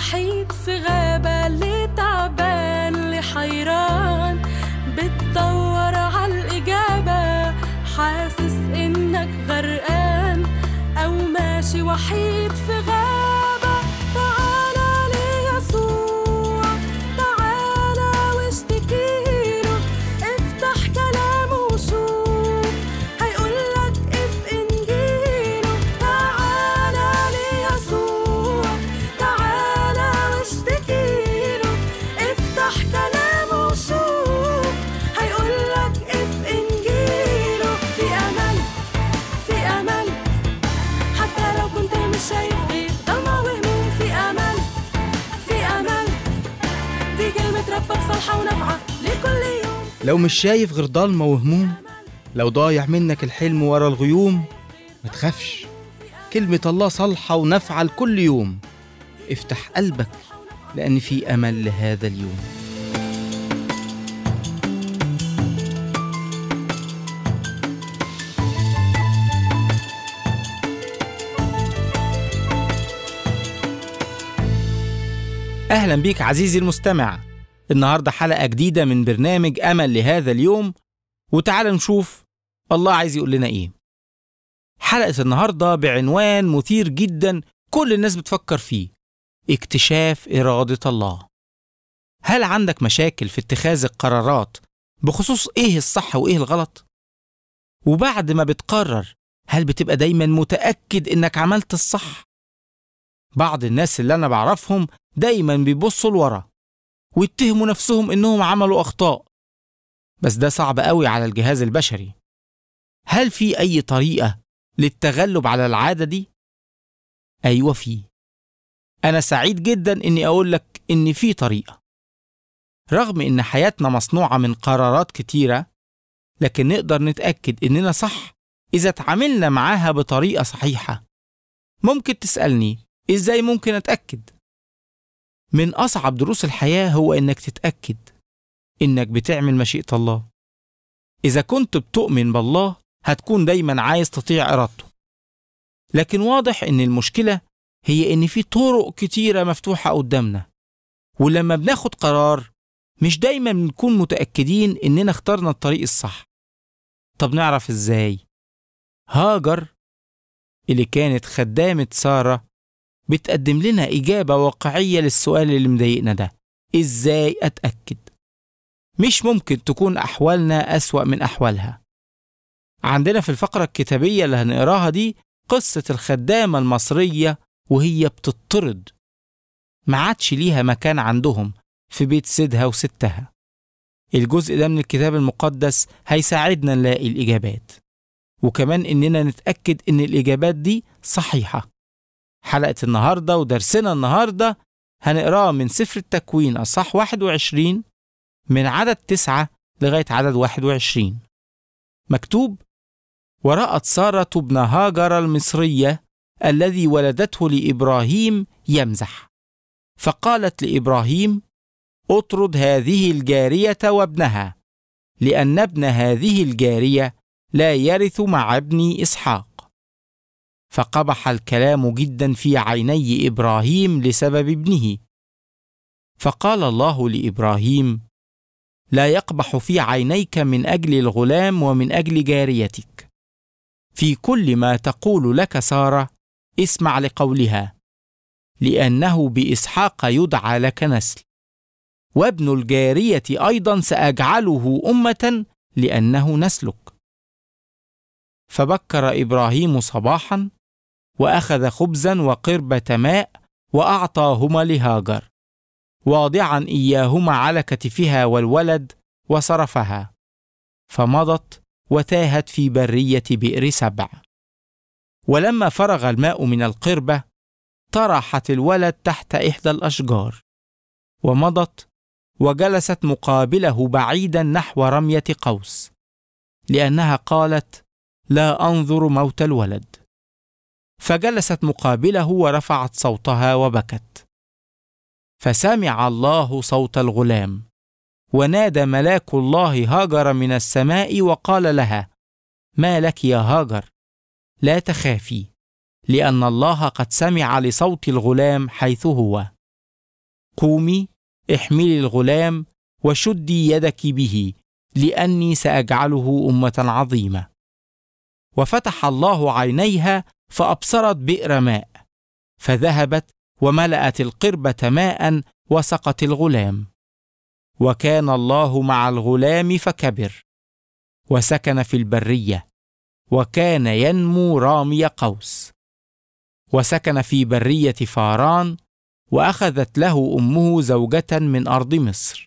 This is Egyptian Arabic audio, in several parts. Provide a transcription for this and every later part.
وحيد في غابة اللي تعبان اللي حيران بتدور عالإجابة حاسس إنك غرقان أو ماشي وحيد في غابة تعالى ليسوع تعالى واشتكيله افتح كلامه وشوف هيقولك اف انجيله تعالى ليسوع تعالى واشتكيله افتح كلامه وشوف هيقولك اف انجيله في امل في امل حتى لو كنت مش شايف غير ضلمة وهموم في امل في امل دي كلمة ربك صالحة ونافعة لكل يوم لو مش شايف غير ضلمة وهموم لو ضايع منك الحلم ورا الغيوم ما تخافش كلمة الله صالحة ونافعة لكل يوم افتح قلبك لأن في أمل لهذا اليوم أهلا بيك عزيزي المستمع النهاردة حلقة جديدة من برنامج أمل لهذا اليوم وتعال نشوف الله عايز يقول لنا إيه حلقة النهاردة بعنوان مثير جدا كل الناس بتفكر فيه اكتشاف إرادة الله هل عندك مشاكل في اتخاذ القرارات بخصوص إيه الصح وإيه الغلط؟ وبعد ما بتقرر هل بتبقى دايما متأكد إنك عملت الصح؟ بعض الناس اللي أنا بعرفهم دايما بيبصوا لورا ويتهموا نفسهم إنهم عملوا أخطاء بس ده صعب قوي على الجهاز البشري هل في أي طريقة للتغلب على العادة دي؟ أيوة في أنا سعيد جدا إني أقول لك إن في طريقة رغم إن حياتنا مصنوعة من قرارات كتيرة لكن نقدر نتأكد إننا صح إذا تعاملنا معاها بطريقة صحيحة ممكن تسألني إزاي ممكن أتأكد؟ من أصعب دروس الحياة هو إنك تتأكد إنك بتعمل مشيئة الله إذا كنت بتؤمن بالله هتكون دايما عايز تطيع إرادته لكن واضح إن المشكلة هي إن في طرق كتيرة مفتوحة قدامنا ولما بناخد قرار مش دايما بنكون متأكدين إننا اخترنا الطريق الصح طب نعرف إزاي؟ هاجر اللي كانت خدامة سارة بتقدم لنا إجابة واقعية للسؤال اللي مضايقنا ده إزاي أتأكد؟ مش ممكن تكون أحوالنا أسوأ من أحوالها عندنا في الفقرة الكتابية اللي هنقراها دي قصة الخدامة المصرية وهي بتطرد ما عادش ليها مكان عندهم في بيت سيدها وستها الجزء ده من الكتاب المقدس هيساعدنا نلاقي الإجابات وكمان إننا نتأكد إن الإجابات دي صحيحة حلقة النهاردة ودرسنا النهاردة هنقراه من سفر التكوين أصح 21 من عدد تسعة لغاية عدد 21 مكتوب ورأت سارة ابن هاجر المصرية الذي ولدته لإبراهيم يمزح فقالت لإبراهيم اطرد هذه الجارية وابنها لأن ابن هذه الجارية لا يرث مع ابني إسحاق فقبح الكلام جدا في عيني إبراهيم لسبب ابنه فقال الله لإبراهيم لا يقبح في عينيك من أجل الغلام ومن أجل جاريتك في كل ما تقول لك سارة اسمع لقولها لأنه بإسحاق يدعى لك نسل وابن الجارية أيضا سأجعله أمة لأنه نسلك فبكر إبراهيم صباحا وأخذ خبزا وقربة ماء وأعطاهما لهاجر واضعا إياهما على كتفها والولد وصرفها فمضت وتاهت في برية بئر سبع ولما فرغ الماء من القربة طرحت الولد تحت إحدى الأشجار ومضت وجلست مقابله بعيدا نحو رمية قوس لأنها قالت لا أنظر موت الولد فجلست مقابله ورفعت صوتها وبكت فسمع الله صوت الغلام ونادى ملاك الله هاجر من السماء وقال لها ما لك يا هاجر لا تخافي لان الله قد سمع لصوت الغلام حيث هو قومي احملي الغلام وشدي يدك به لاني ساجعله امه عظيمه وفتح الله عينيها فابصرت بئر ماء فذهبت وملات القربه ماء وسقت الغلام وكان الله مع الغلام فكبر وسكن في البريه وكان ينمو رامي قوس وسكن في بريه فاران واخذت له امه زوجه من ارض مصر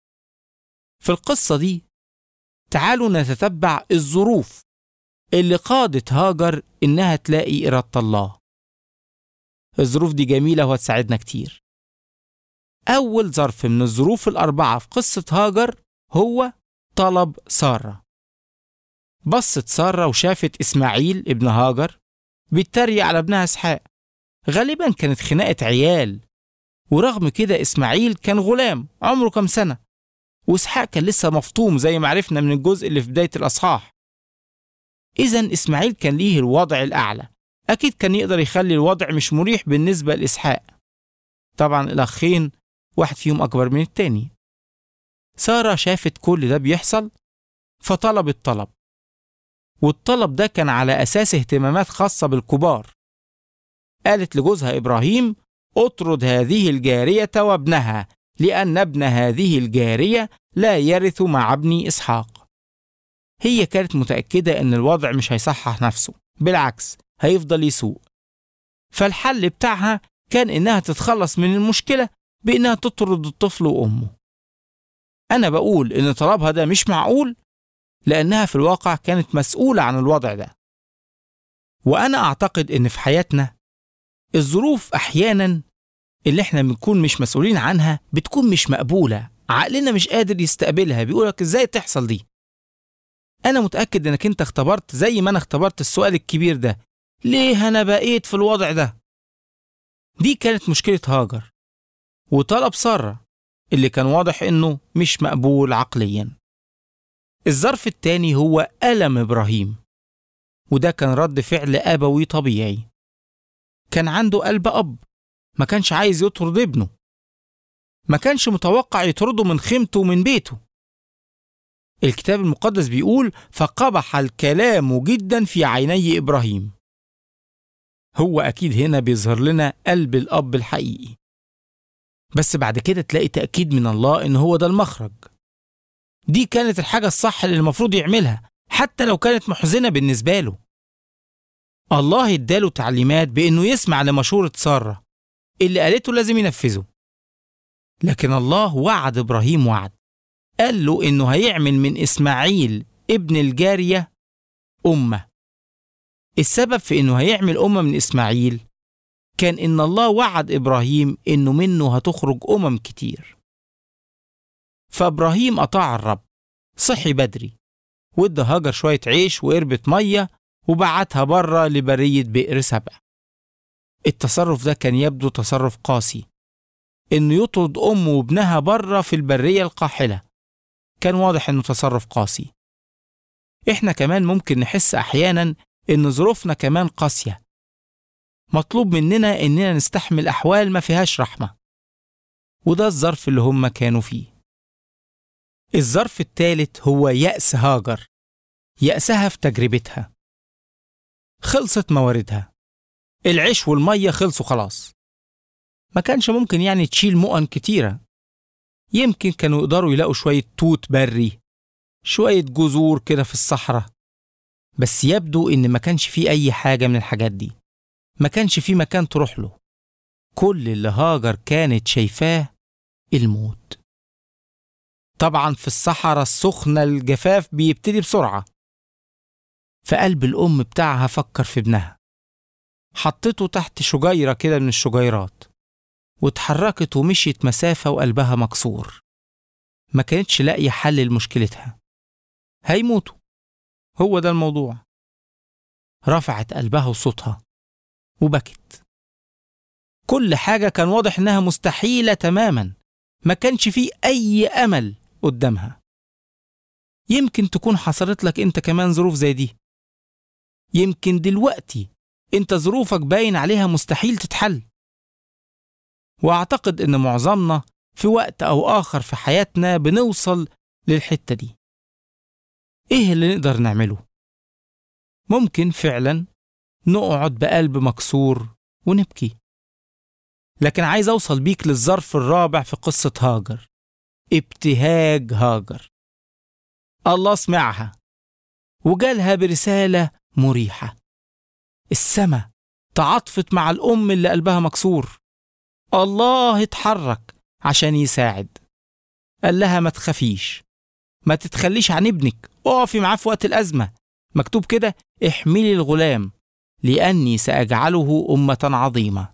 في القصه دي تعالوا نتتبع الظروف اللي قادت هاجر انها تلاقي اراده الله الظروف دي جميله وهتساعدنا كتير اول ظرف من الظروف الاربعه في قصه هاجر هو طلب ساره بصت ساره وشافت اسماعيل ابن هاجر بيتريق على ابنها اسحاق غالبا كانت خناقه عيال ورغم كده اسماعيل كان غلام عمره كام سنه واسحاق كان لسه مفطوم زي ما عرفنا من الجزء اللي في بدايه الاصحاح اذا اسماعيل كان ليه الوضع الاعلى اكيد كان يقدر يخلي الوضع مش مريح بالنسبه لاسحاق طبعا الاخين واحد فيهم اكبر من التاني ساره شافت كل ده بيحصل فطلبت طلب والطلب ده كان على اساس اهتمامات خاصه بالكبار قالت لجوزها ابراهيم اطرد هذه الجاريه وابنها لان ابن هذه الجاريه لا يرث مع ابني اسحاق هي كانت متاكده ان الوضع مش هيصحح نفسه بالعكس هيفضل يسوء فالحل بتاعها كان انها تتخلص من المشكله بانها تطرد الطفل وامه انا بقول ان طلبها ده مش معقول لانها في الواقع كانت مسؤوله عن الوضع ده وانا اعتقد ان في حياتنا الظروف احيانا اللي احنا بنكون مش مسؤولين عنها بتكون مش مقبوله عقلنا مش قادر يستقبلها بيقولك ازاي تحصل دي انا متاكد انك انت اختبرت زي ما انا اختبرت السؤال الكبير ده ليه انا بقيت في الوضع ده دي كانت مشكله هاجر وطلب ساره اللي كان واضح انه مش مقبول عقليا الظرف التاني هو ألم إبراهيم وده كان رد فعل أبوي طبيعي كان عنده قلب أب ما كانش عايز يطرد ابنه ما كانش متوقع يطرده من خيمته ومن بيته الكتاب المقدس بيقول فقبح الكلام جدا في عيني إبراهيم هو أكيد هنا بيظهر لنا قلب الأب الحقيقي بس بعد كده تلاقي تأكيد من الله إن هو ده المخرج دي كانت الحاجة الصح اللي المفروض يعملها حتى لو كانت محزنة بالنسبة له الله اداله تعليمات بإنه يسمع لمشورة سارة اللي قالته لازم ينفذه لكن الله وعد إبراهيم وعد قال له إنه هيعمل من إسماعيل ابن الجارية أمة السبب في إنه هيعمل أمة من إسماعيل كان إن الله وعد إبراهيم إنه منه هتخرج أمم كتير فإبراهيم أطاع الرب صحي بدري وادى هاجر شوية عيش وقربة مية وبعتها بره لبرية بئر سبع التصرف ده كان يبدو تصرف قاسي إنه يطرد أمه وابنها بره في البرية القاحلة كان واضح إنه تصرف قاسي إحنا كمان ممكن نحس أحيانا إن ظروفنا كمان قاسية مطلوب مننا إننا نستحمل أحوال ما فيهاش رحمة وده الظرف اللي هم كانوا فيه الظرف الثالث هو يأس هاجر يأسها في تجربتها خلصت مواردها العيش والمية خلصوا خلاص ما كانش ممكن يعني تشيل مؤن كتيرة يمكن كانوا يقدروا يلاقوا شوية توت بري شوية جذور كده في الصحراء بس يبدو إن ما كانش فيه أي حاجة من الحاجات دي ما كانش فيه مكان تروح له كل اللي هاجر كانت شايفاه الموت طبعا في الصحراء السخنة الجفاف بيبتدي بسرعة فقلب الأم بتاعها فكر في ابنها حطته تحت شجيرة كده من الشجيرات واتحركت ومشيت مسافة وقلبها مكسور ما كانتش لاقية حل لمشكلتها هيموتوا هو ده الموضوع رفعت قلبها وصوتها وبكت كل حاجة كان واضح إنها مستحيلة تماما ما كانش فيه أي أمل قدامها يمكن تكون حصلت لك أنت كمان ظروف زي دي يمكن دلوقتي أنت ظروفك باين عليها مستحيل تتحل وأعتقد إن معظمنا في وقت أو آخر في حياتنا بنوصل للحتة دي إيه اللي نقدر نعمله؟ ممكن فعلا نقعد بقلب مكسور ونبكي لكن عايز أوصل بيك للظرف الرابع في قصة هاجر ابتهاج هاجر الله سمعها وجالها برسالة مريحة السما تعاطفت مع الأم اللي قلبها مكسور الله اتحرك عشان يساعد قال لها ما تخافيش ما تتخليش عن ابنك اقفي معاه في وقت الأزمة مكتوب كده احملي الغلام لأني سأجعله أمة عظيمة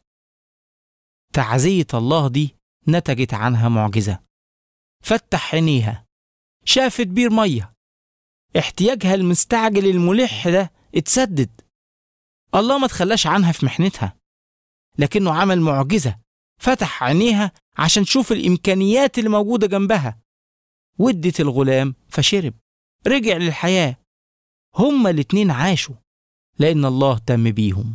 تعزية الله دي نتجت عنها معجزة فتح عينيها شافت بير مية احتياجها المستعجل الملح ده اتسدد الله ما تخلاش عنها في محنتها لكنه عمل معجزة فتح عينيها عشان تشوف الإمكانيات اللي موجودة جنبها ودت الغلام فشرب رجع للحياة هما الاتنين عاشوا لأن الله تم بيهم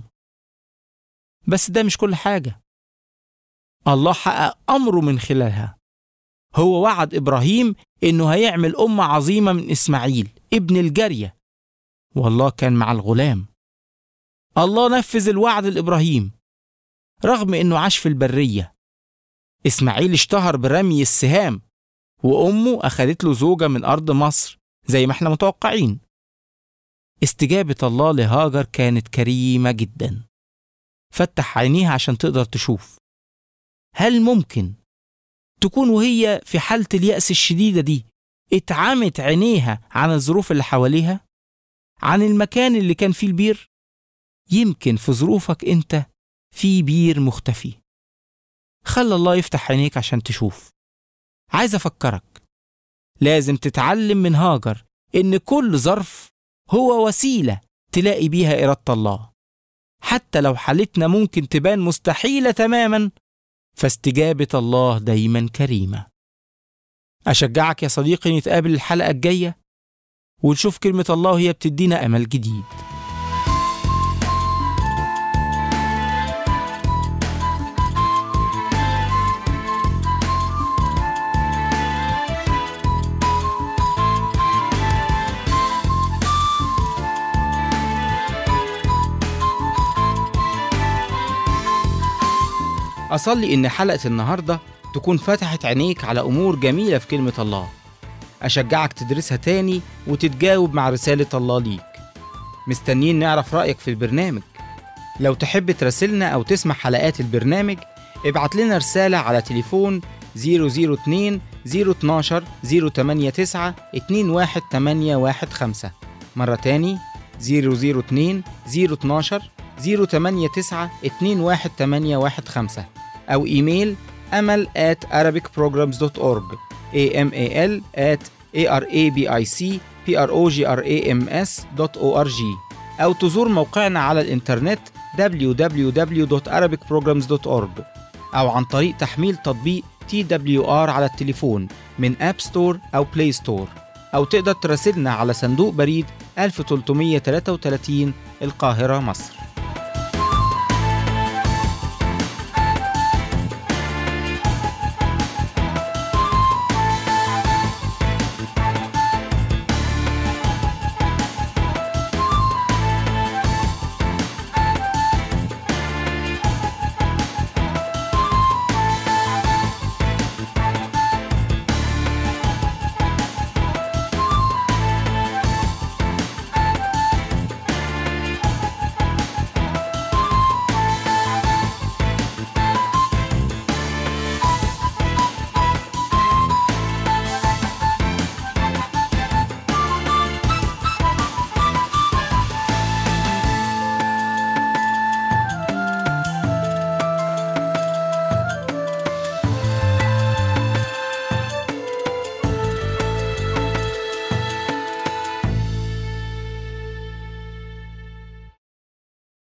بس ده مش كل حاجة الله حقق أمره من خلالها هو وعد إبراهيم إنه هيعمل أمة عظيمة من إسماعيل ابن الجارية والله كان مع الغلام الله نفذ الوعد لإبراهيم رغم إنه عاش في البرية إسماعيل اشتهر برمي السهام وأمه أخدت له زوجة من أرض مصر زي ما احنا متوقعين استجابة الله لهاجر كانت كريمة جدا فتح عينيها عشان تقدر تشوف هل ممكن تكون وهي في حالة اليأس الشديدة دي اتعمت عينيها عن الظروف اللي حواليها عن المكان اللي كان فيه البير يمكن في ظروفك انت في بير مختفي خلى الله يفتح عينيك عشان تشوف عايز افكرك لازم تتعلم من هاجر ان كل ظرف هو وسيله تلاقي بيها اراده الله حتى لو حالتنا ممكن تبان مستحيله تماما فاستجابه الله دايما كريمه اشجعك يا صديقي نتقابل الحلقه الجايه ونشوف كلمه الله وهي بتدينا امل جديد أصلي إن حلقة النهاردة تكون فتحت عينيك على أمور جميلة في كلمة الله أشجعك تدرسها تاني وتتجاوب مع رسالة الله ليك مستنيين نعرف رأيك في البرنامج لو تحب تراسلنا أو تسمع حلقات البرنامج ابعت لنا رسالة على تليفون 002 012 089 21815 مرة تاني 002 012 089 21815 أو إيميل أمل at arabicprograms.org amal at arabicprograms.org أو تزور موقعنا على الإنترنت www.arabicprograms.org أو عن طريق تحميل تطبيق TWR على التليفون من أب ستور أو بلاي ستور أو تقدر تراسلنا على صندوق بريد 1333 القاهرة مصر